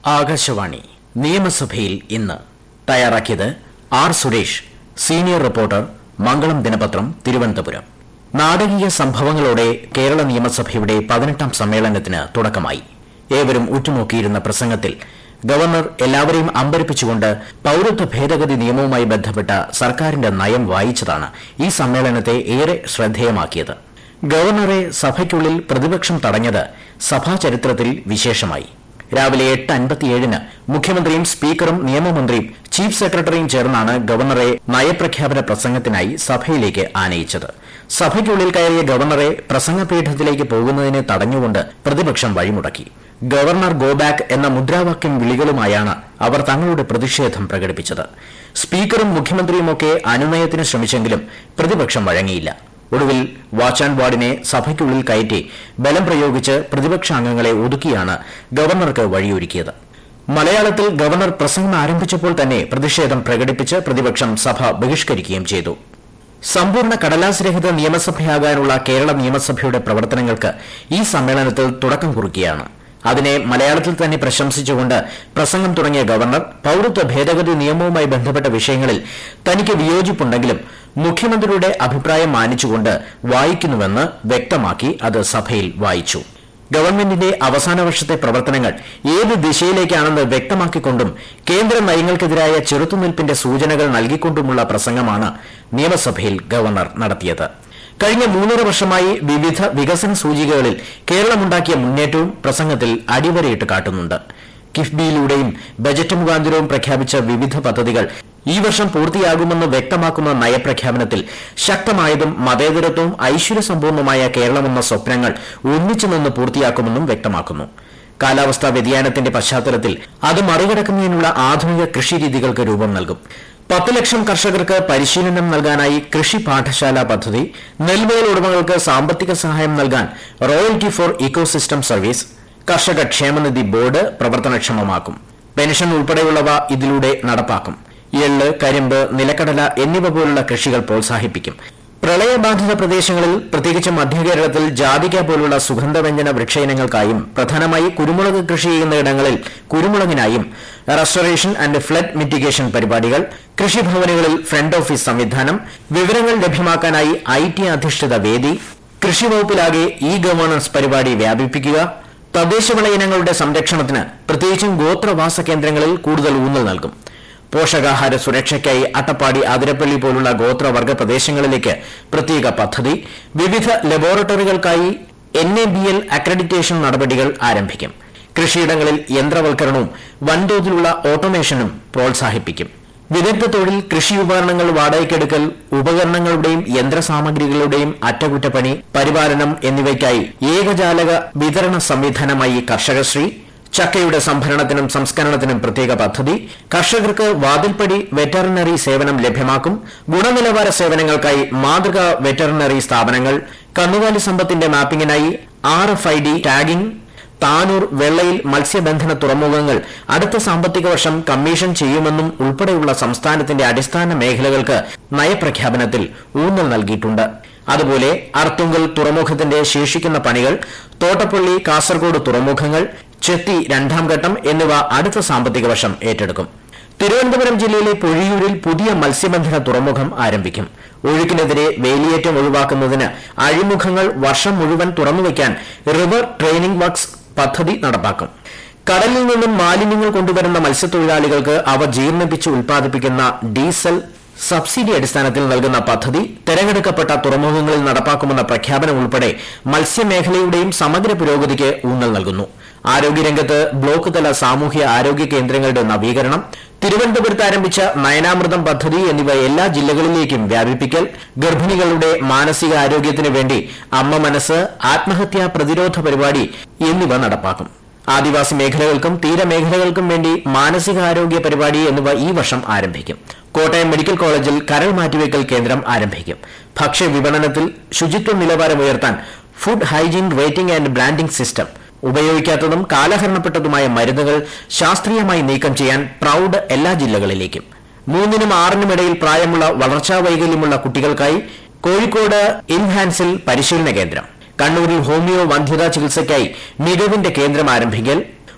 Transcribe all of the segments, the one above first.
ആകാശവാണി നിയമസഭയിൽ ഇന്ന് തയ്യാറാക്കിയത് R Suresh senior reporter Mangalam ദിനപത്രം തിരുവനന്തപുരം നാടകീയ സംഭവങ്ങളോടെ കേരള നിയമസഭയുടെ പതിനെട്ടാം സമ്മേളനത്തിന് തുടക്കമായി ഏവരും ഉറ്റുനോക്കിയിരുന്ന പ്രസംഗത്തിൽ ഗവർണർ എല്ലാവരെയും അമ്പരിപ്പിച്ചുകൊണ്ട് പൌരത്വ ഭേദഗതി നിയമവുമായി ബന്ധപ്പെട്ട സർക്കാരിന്റെ നയം വായിച്ചതാണ് ഈ സമ്മേളനത്തെ ഏറെ ശ്രദ്ധേയമാക്കിയത് ഗവർണറെ സഭയ്ക്കുള്ളിൽ പ്രതിപക്ഷം തടഞ്ഞത് സഭാ ചരിത്രത്തിൽ വിശേഷമായി രാവിലെ എട്ട് അൻപത്തിയേഴിന് മുഖ്യമന്ത്രിയും സ്പീക്കറും നിയമമന്ത്രിയും ചീഫ് സെക്രട്ടറിയും ചേർന്നാണ് ഗവർണറെ നയപ്രഖ്യാപന പ്രസംഗത്തിനായി സഭയിലേക്ക് ആനയിച്ചത് സഭയ്ക്കുള്ളിൽ കയറിയ ഗവർണറെ പ്രസംഗപീഠത്തിലേക്ക് പോകുന്നതിനെ തടഞ്ഞുകൊണ്ട് പ്രതിപക്ഷം വഴിമുടക്കി ഗവർണർ ഗോ ബാക്ക് എന്ന മുദ്രാവാക്യം വിളികളുമായാണ് അവർ തങ്ങളുടെ പ്രതിഷേധം പ്രകടിപ്പിച്ചത് സ്പീക്കറും മുഖ്യമന്ത്രിയുമൊക്കെ അനുനയത്തിന് ശ്രമിച്ചെങ്കിലും പ്രതിപക്ഷം വഴങ്ങിയില്ല ഒടുവിൽ വാച്ച് ആൻഡ് വാർഡിനെ സഭയ്ക്കുള്ളിൽ കയറ്റി ബലം പ്രയോഗിച്ച് പ്രതിപക്ഷാംഗങ്ങളെ ഒതുക്കിയാണ് ഗവർണർക്ക് വഴിയൊരുക്കിയത് മലയാളത്തിൽ ഗവർണർ പ്രസംഗം ആരംഭിച്ചപ്പോൾ തന്നെ പ്രതിഷേധം പ്രകടിപ്പിച്ച് പ്രതിപക്ഷം സഭ ബഹിഷ്കരിക്കുകയും ചെയ്തു സമ്പൂർണ്ണ കടലാസ് രഹിത നിയമസഭയാകാനുള്ള കേരള നിയമസഭയുടെ പ്രവർത്തനങ്ങൾക്ക് ഈ സമ്മേളനത്തിൽ തുടക്കം കുറിക്കുകയാണ് അതിനെ മലയാളത്തിൽ തന്നെ പ്രശംസിച്ചുകൊണ്ട് പ്രസംഗം തുടങ്ങിയ ഗവർണർ പൌരത്വ ഭേദഗതി നിയമവുമായി ബന്ധപ്പെട്ട വിഷയങ്ങളിൽ തനിക്ക് വിയോജിപ്പുണ്ടെങ്കിലും മുഖ്യമന്ത്രിയുടെ അഭിപ്രായം മാനിച്ചുകൊണ്ട് വായിക്കുന്നുവെന്ന് വ്യക്തമാക്കി അത് സഭയിൽ വായിച്ചു ഗവൺമെന്റിന്റെ അവസാന വർഷത്തെ പ്രവർത്തനങ്ങൾ ഏത് ദിശയിലേക്കാണെന്ന് വ്യക്തമാക്കിക്കൊണ്ടും കേന്ദ്ര നയങ്ങൾക്കെതിരായ ചെറുത്തുനിൽപ്പിന്റെ സൂചനകൾ നൽകിക്കൊണ്ടുമുള്ള പ്രസംഗമാണ് നിയമസഭയിൽ ഗവർണർ നടത്തിയത് കഴിഞ്ഞ മൂന്നര വർഷമായി വിവിധ വികസന സൂചികകളിൽ കേരളമുണ്ടാക്കിയ മുന്നേറ്റവും പ്രസംഗത്തിൽ അടിവരയിട്ട് കാട്ടുന്നുണ്ട് കിഫ്ബിയിലൂടെയും ബജറ്റ് മുഖാന്തരവും പ്രഖ്യാപിച്ച വിവിധ പദ്ധതികൾ ഈ വർഷം പൂർത്തിയാകുമെന്ന് വ്യക്തമാക്കുന്ന നയപ്രഖ്യാപനത്തിൽ ശക്തമായതും മതേതരത്വവും ഐശ്വര്യസമ്പൂർണമായ കേരളമെന്ന സ്വപ്നങ്ങൾ ഒന്നിച്ചു നിന്ന് പൂർത്തിയാക്കുമെന്നും വ്യക്തമാക്കുന്നു കാലാവസ്ഥാ വ്യതിയാനത്തിന്റെ പശ്ചാത്തലത്തിൽ അത് മറികടക്കുന്നതിനുള്ള ആധുനിക കൃഷിരീതികൾക്ക് രൂപം നൽകും പത്ത് ലക്ഷം കർഷകർക്ക് പരിശീലനം നൽകാനായി കൃഷി പാഠശാല പദ്ധതി നെൽവയൽ ഉടമകൾക്ക് സാമ്പത്തിക സഹായം നൽകാൻ റോയൽറ്റി ഫോർ ഇക്കോസിസ്റ്റം സർവീസ് കർഷക ക്ഷേമനിധി ബോർഡ് പ്രവർത്തനക്ഷമമാക്കും പെൻഷൻ ഉൾപ്പെടെയുള്ളവ ഇതിലൂടെ നടപ്പാക്കും എള്ള് കരിമ്പ് നിലക്കടല എന്നിവ പോലുള്ള കൃഷികൾ പ്രോത്സാഹിപ്പിക്കും പ്രളയബാധിത പ്രദേശങ്ങളിൽ പ്രത്യേകിച്ച് മധ്യകേരളത്തിൽ ജാതിക പോലുള്ള സുഗന്ധവ്യഞ്ജന വൃക്ഷയിനങ്ങൾക്കായും പ്രധാനമായി കുരുമുളക് കൃഷി ചെയ്യുന്ന ഇടങ്ങളിൽ കുരുമുളകിനായും റെസ്റ്റോറേഷൻ ആൻഡ് ഫ്ലഡ് മിറ്റിഗേഷൻ പരിപാടികൾ കൃഷിഭവനുകളിൽ ഫ്രണ്ട് ഓഫീസ് സംവിധാനം വിവരങ്ങൾ ലഭ്യമാക്കാനായി ഐ ടി അധിഷ്ഠിത വേദി കൃഷിവകുപ്പിലാകെ ഇ ഗവേണൻസ് പരിപാടി വ്യാപിപ്പിക്കുക തദ്ദേശവിള ഇനങ്ങളുടെ സംരക്ഷണത്തിന് പ്രത്യേകിച്ചും ഗോത്രവാസ കേന്ദ്രങ്ങളിൽ കൂടുതൽ ഊന്നൽ നൽകും പോഷകാഹാര സുരക്ഷയ്ക്കായി അട്ടപ്പാടി അതിരപ്പള്ളി പോലുള്ള ഗോത്രവർഗ പ്രദേശങ്ങളിലേക്ക് പ്രത്യേക പദ്ധതി വിവിധ ലബോറട്ടറികൾക്കായി N A B L accreditation നടപടികൾ ആരംഭിക്കും കൃഷിയിടങ്ങളിൽ യന്ത്രവൽക്കരണവും വൻതോതിലുള്ള ഓട്ടോമേഷനും പ്രോത്സാഹിപ്പിക്കും വിദഗ്ധ തൊഴിൽ കൃഷി ഉപകരണങ്ങൾ വാടകയ്ക്കെടുക്കൽ ഉപകരണങ്ങളുടെയും യന്ത്രസാമഗ്രികളുടെയും അറ്റകുറ്റപ്പണി പരിപാലനം എന്നിവയ്ക്കായി ഏകജാലക വിതരണ സംവിധാനമായി കർഷകശ്രീ ചക്കയുടെ സംഭരണത്തിനും സംസ്കരണത്തിനും പ്രത്യേക പദ്ധതി കർഷകർക്ക് വാതിൽപ്പടി വെറ്ററിനറി സേവനം ലഭ്യമാക്കും ഗുണനിലവാര സേവനങ്ങൾക്കായി മാതൃകാ വെറ്ററിനറി സ്ഥാപനങ്ങൾ കന്നുകാലി സമ്പത്തിന്റെ മാപ്പിംഗിനായി R F I D tagging Tanur വെള്ളയിൽ മത്സ്യബന്ധന തുറമുഖങ്ങൾ അടുത്ത സാമ്പത്തിക വർഷം കമ്മീഷൻ ചെയ്യുമെന്നും ഉൾപ്പെടെയുള്ള സംസ്ഥാനത്തിന്റെ അടിസ്ഥാന മേഖലകൾക്ക് നയപ്രഖ്യാപനത്തിൽ ഊന്നൽ നൽകിയിട്ടുണ്ട് അതുപോലെ അർത്തുങ്കൽ തുറമുഖത്തിന്റെ ശേഷിക്കുന്ന പണികൾ തോട്ടപ്പള്ളി കാസർഗോഡ് തുറമുഖങ്ങൾ ചെത്തി രണ്ടാം ഘട്ടം എന്നിവ അടുത്ത സാമ്പത്തിക വർഷം ഏറ്റെടുക്കും തിരുവനന്തപുരം ജില്ലയിലെ പൊഴിയൂരിൽ പുതിയ മത്സ്യബന്ധന തുറമുഖം ആരംഭിക്കും ഒഴുക്കിനെതിരെ വേലിയേറ്റം ഒഴിവാക്കുന്നതിന് അഴിമുഖങ്ങൾ വർഷം മുഴുവൻ തുറന്നുവയ്ക്കാൻ റിവർ ട്രെയിനിംഗ് വർക്സ് പദ്ധതി നടപ്പാക്കും കടലിൽ നിന്നും മാലിന്യങ്ങൾ കൊണ്ടുവരുന്ന മത്സ്യത്തൊഴിലാളികൾക്ക് അവ ജീർണിപ്പിച്ച് ഉൽപ്പാദിപ്പിക്കുന്ന ഡീസൽ സബ്സിഡി അടിസ്ഥാനത്തിൽ നൽകുന്ന പദ്ധതി തെരഞ്ഞെടുക്കപ്പെട്ട തുറമുഖങ്ങളിൽ നടപ്പാക്കുമെന്ന പ്രഖ്യാപനം ഉൾപ്പെടെ മത്സ്യമേഖലയുടെയും സമഗ്ര പുരോഗതിക്ക് ഊന്നൽ നൽകുന്നു ആരോഗ്യരംഗത്ത് ബ്ലോക്ക് തല സാമൂഹ്യ ആരോഗ്യ കേന്ദ്രങ്ങളുടെ നവീകരണം തിരുവനന്തപുരത്ത് ആരംഭിച്ച നയനാമൃതം പദ്ധതി എന്നിവ എല്ലാ ജില്ലകളിലേക്കും വ്യാപിപ്പിക്കൽ ഗർഭിണികളുടെ മാനസിക ആരോഗ്യത്തിന് വേണ്ടി അമ്മ മനസ്സ് ആത്മഹത്യാ പ്രതിരോധ പരിപാടി എന്നിവ നടപ്പാക്കും ആദിവാസി മേഖലകൾക്കും തീരമേഖലകൾക്കും വേണ്ടി മാനസികാരോഗ്യ പരിപാടി എന്നിവ ഈ വർഷം ആരംഭിക്കും കോട്ടയം മെഡിക്കൽ കോളേജിൽ കരൾ മാറ്റിവെക്കൽ കേന്ദ്രം ആരംഭിക്കും ഭക്ഷ്യ വിപണനത്തിൽ ശുചിത്വ നിലവാരം ഉയർത്താൻ food hygiene rating and branding system ഉപയോഗിക്കാത്തതും കാലഹരണപ്പെട്ടതുമായ മരുന്നുകൾ ശാസ്ത്രീയമായി നീക്കം ചെയ്യാൻ പ്രൌഡ് എല്ലാ ജില്ലകളിലേക്കും മൂന്നിനും ആറിനും ഇടയിൽ പ്രായമുള്ള വളർച്ചാ വൈകല്യമുള്ള കുട്ടികൾക്കായി കോഴിക്കോട് ഇൻഹാൻസിൽ പരിശീലന കേന്ദ്രം കണ്ണൂരിൽ ഹോമിയോ വന്ധ്യതാ ചികിത്സയ്ക്കായി മികവിന്റെ കേന്ദ്രം ആരംഭിക്കൽ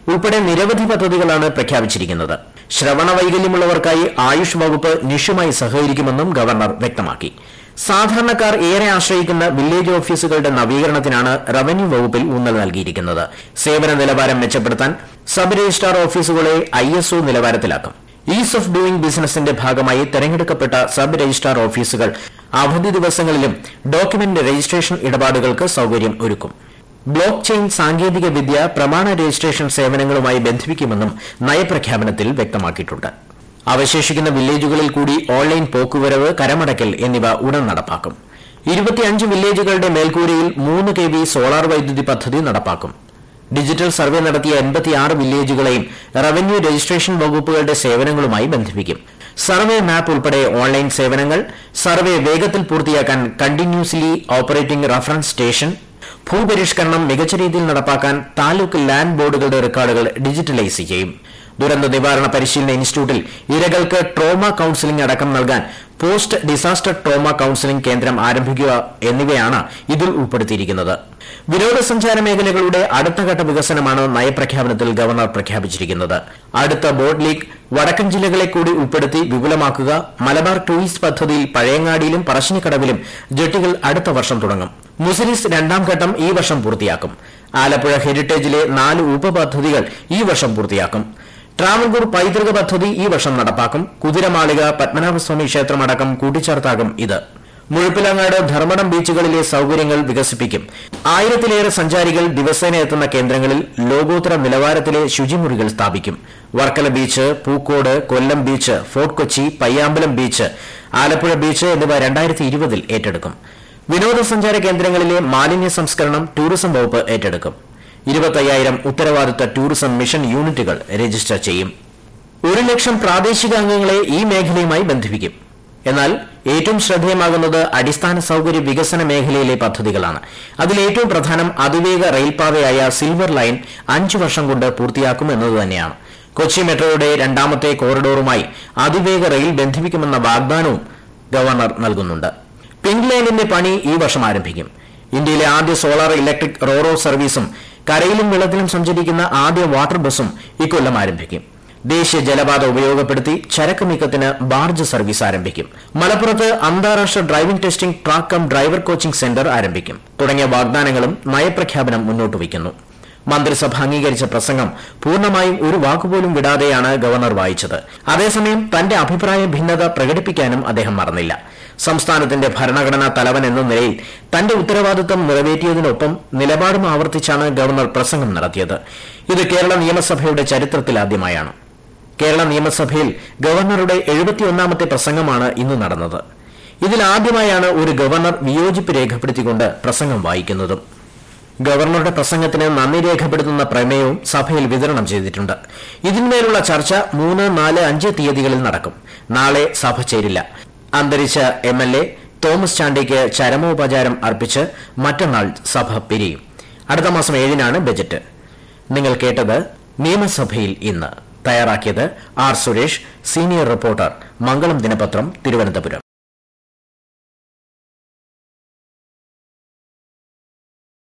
ഉൾപ്പെടെ നിരവധി പദ്ധതികളാണ് പ്രഖ്യാപിച്ചിരിക്കുന്നത് ശ്രവണ വൈകല്യമുള്ളവർക്കായി ആയുഷ് വകുപ്പ് നിഷുമായി സഹകരിക്കുമെന്നും ഗവർണർ വ്യക്തമാക്കി സാധാരണക്കാർ ഏറെ ആശ്രയിക്കുന്ന വില്ലേജ് ഓഫീസുകളുടെ നവീകരണത്തിനാണ് റവന്യൂ വകുപ്പിൽ ഊന്നൽ നൽകിയിരിക്കുന്നത് സേവന നിലവാരം മെച്ചപ്പെടുത്താൻ സബ് രജിസ്ട്രാർ ഓഫീസുകളെ ഐ എസ് ഒ നിലവാരത്തിലാക്കും ഈസ് ഓഫ് ഡൂയിംഗ് ബിസിനസിന്റെ ഭാഗമായി തെരഞ്ഞെടുക്കപ്പെട്ട സബ് രജിസ്ട്രാർ ഓഫീസുകൾ അവധി ദിവസങ്ങളിലും ഡോക്യുമെന്റ് രജിസ്ട്രേഷൻ ഇടപാടുകൾക്ക് സൌകര്യം ഒരുക്കും ബ്ലോക്ക് ചെയിൻ സാങ്കേതിക വിദ്യ പ്രമാണ രജിസ്ട്രേഷൻ സേവനങ്ങളുമായി ബന്ധിപ്പിക്കുമെന്നും നയപ്രഖ്യാപനത്തിൽ വ്യക്തമാക്കിയിട്ടുണ്ട് അവശേഷിക്കുന്ന വില്ലേജുകളിൽ കൂടി ഓൺലൈൻ പോക്കുവരവ് കരമടയ്ക്കൽ എന്നിവ ഉടൻ നടപ്പാക്കും ഇരുപത്തിയഞ്ച് വില്ലേജുകളുടെ മേൽക്കൂരയിൽ മൂന്ന് കെ വി സോളാർ വൈദ്യുതി പദ്ധതി നടപ്പാക്കും ഡിജിറ്റൽ സർവേ നടത്തിയ എൺപത്തിയാറ് വില്ലേജുകളെയും റവന്യൂ രജിസ്ട്രേഷൻ വകുപ്പുകളുടെ സേവനങ്ങളുമായി ബന്ധിപ്പിക്കും സർവേ മാപ്പ് ഉൾപ്പെടെ ഓൺലൈൻ സേവനങ്ങൾ സർവേ വേഗത്തിൽ പൂർത്തിയാക്കാൻ കണ്ടിന്യൂസ്ലി ഓപ്പറേറ്റിംഗ് റഫറൻസ് സ്റ്റേഷൻ ഭൂപരിഷ്കരണം മികച്ച രീതിയിൽ നടപ്പാക്കാൻ താലൂക്ക് ലാൻഡ് ബോർഡുകളുടെ റെക്കോർഡുകൾ ഡിജിറ്റലൈസ് ചെയ്യും ദുരന്ത നിവാരണ പരിശീലന ഇൻസ്റ്റിറ്റ്യൂട്ടിൽ ഇരകൾക്ക് ട്രോമ കൌൺസിലിംഗ് അടക്കം നൽകാൻ പോസ്റ്റ് ഡിസാസ്റ്റർ ട്രോമ കൌൺസിലിംഗ് കേന്ദ്രം ആരംഭിക്കുക എന്നിവയാണ് ഇതിൽ ഉൾപ്പെടുത്തിയിരിക്കുന്നത് വിനോദസഞ്ചാര മേഖലകളുടെ അടുത്തഘട്ട വികസനമാണ് നയപ്രഖ്യാപനത്തിൽ ഗവർണർ പ്രഖ്യാപിച്ചിരിക്കുന്നത് അടുത്ത ബോട്ട് ലീഗ് വടക്കൻ ജില്ലകളെ കൂടി ഉൾപ്പെടുത്തി വിപുലമാക്കുക മലബാർ ടൂറിസ്റ്റ് പദ്ധതിയിൽ പഴയങ്ങാടിയിലും പറശ്ശിനിക്കടവിലും ജെട്ടികൾ അടുത്ത വർഷം തുടങ്ങും മുസിരിസ് രണ്ടാം ഘട്ടം ഈ വർഷം പൂർത്തിയാക്കും ആലപ്പുഴ ഹെറിറ്റേജിലെ നാല് ഉപപദ്ധതികൾ ഈ വർഷം പൂർത്തിയാക്കും ട്രാവൻകൂർ പൈതൃക പദ്ധതി ഈ വർഷം നടപ്പാക്കും കുതിരമാളിക പത്മനാഭസ്വാമി ക്ഷേത്രമടക്കം കൂട്ടിച്ചേർത്താകും ഇത് മുഴുപ്പിലങ്ങാട് ധർമ്മടം ബീച്ചുകളിലെ സൌകര്യങ്ങൾ വികസിപ്പിക്കും ആയിരത്തിലേറെ സഞ്ചാരികൾ ദിവസേന എത്തുന്ന കേന്ദ്രങ്ങളിൽ ലോകോത്തര നിലവാരത്തിലെ ശുചിമുറികൾ സ്ഥാപിക്കും Varkala beach Pookode Kollam beach fort Kochi Payyambalam beach Alappuzha beach എന്നിവ രണ്ടായിരത്തി ഇരുപതിൽ ഏറ്റെടുക്കും വിനോദസഞ്ചാര കേന്ദ്രങ്ങളിലെ മാലിന്യ സംസ്കരണം ടൂറിസം വകുപ്പ് ഏറ്റെടുക്കും ഇരുപത്തയ്യായിരം ഉത്തരവാദിത്ത ടൂറിസം മിഷൻ യൂണിറ്റുകൾ രജിസ്റ്റർ ചെയ്യും ഒരു ലക്ഷം പ്രാദേശിക അംഗങ്ങളെ ഈ മേഖലയുമായി ബന്ധിപ്പിക്കും എന്നാൽ ഏറ്റവും ശ്രദ്ധേയമാകുന്നത് അടിസ്ഥാന സൌകര്യ വികസന മേഖലയിലെ പദ്ധതികളാണ് അതിൽ ഏറ്റവും പ്രധാനം അതിവേഗ റെയിൽപാതയായ സിൽവർ ലൈൻ അഞ്ചു വർഷം കൊണ്ട് പൂർത്തിയാക്കും എന്നത് തന്നെയാണ് കൊച്ചി മെട്രോയുടെ രണ്ടാമത്തെ കോറിഡോറുമായി അതിവേഗ റെയിൽ ബന്ധിപ്പിക്കുമെന്ന വാഗ്ദാനവും ഗവർണർ നൽകുന്നുണ്ട് പിങ്ക് ലൈനിന്റെ പണി ഈ വർഷം ആരംഭിക്കും ഇന്ത്യയിലെ ആദ്യ സോളാർ ഇലക്ട്രിക് റോറോ സർവീസും കരയിലും വെള്ളത്തിലും സഞ്ചരിക്കുന്ന ആദ്യ വാട്ടർ ബസും ഇക്കൊല്ലം ആരംഭിക്കും ദേശീയ ജലപാത ഉപയോഗപ്പെടുത്തി ചരക്ക് നീക്കത്തിന് ബാർജ് സർവീസ് ആരംഭിക്കും മലപ്പുറത്ത് അന്താരാഷ്ട്ര driving testing track cum driver coaching centre ആരംഭിക്കും തുടങ്ങിയ വാഗ്ദാനങ്ങളും നയപ്രഖ്യാപനം മുന്നോട്ട് വയ്ക്കുന്നു മന്ത്രിസഭ അംഗീകരിച്ച പ്രസംഗം പൂർണ്ണമായും ഒരു വാക്കുപോലും വിടാതെയാണ് ഗവർണർ വായിച്ചത് അതേസമയം തന്റെ അഭിപ്രായ ഭിന്നത പ്രകടിപ്പിക്കാനും അദ്ദേഹം മറന്നില്ല സംസ്ഥാനത്തിന്റെ ഭരണഘടനാ തലവൻ എന്ന നിലയിൽ തന്റെ ഉത്തരവാദിത്തം നിറവേറ്റിയതിനൊപ്പം നിലപാടും ആവർത്തിച്ചാണ് ഗവർണർ പ്രസംഗം നടത്തിയത് ഇത് കേരള നിയമസഭയുടെ ചരിത്രത്തിലാദ്യമായാണ് കേരള നിയമസഭയിൽ ഗവർണറുടെ എഴുപത്തിയൊന്നാമത്തെ പ്രസംഗമാണ് ഇന്ന് നടന്നത് ഇതിലാദ്യമായാണ് ഒരു ഗവർണർ വിയോജിപ്പ് രേഖപ്പെടുത്തിക്കൊണ്ട് പ്രസംഗം വായിക്കുന്നതും ഗവർണറുടെ പ്രസംഗത്തിന് നന്ദി രേഖപ്പെടുത്തുന്ന പ്രമേയവും സഭയിൽ വിതരണം ചെയ്തിട്ടുണ്ട് ഇതിന്മേലുള്ള ചർച്ച മൂന്ന് നാല് അഞ്ച് തീയതികളിൽ നടക്കും നാളെ സഭ ചേരില്ല അന്തരിച്ച എം എൽ എ തോമസ് ചാണ്ടിക്ക് ചരമോപചാരം അർപ്പിച്ച് മറ്റന്നാൾ സഭ പിരിയും അടുത്ത മാസം ഏഴിനാണ് ബജറ്റ് നിങ്ങൾ കേട്ടത് നിയമസഭയിൽ ഇന്ന് തയ്യാറാക്കിയത് R Suresh senior reporter Mangalam ദിനപത്രം തിരുവനന്തപുരം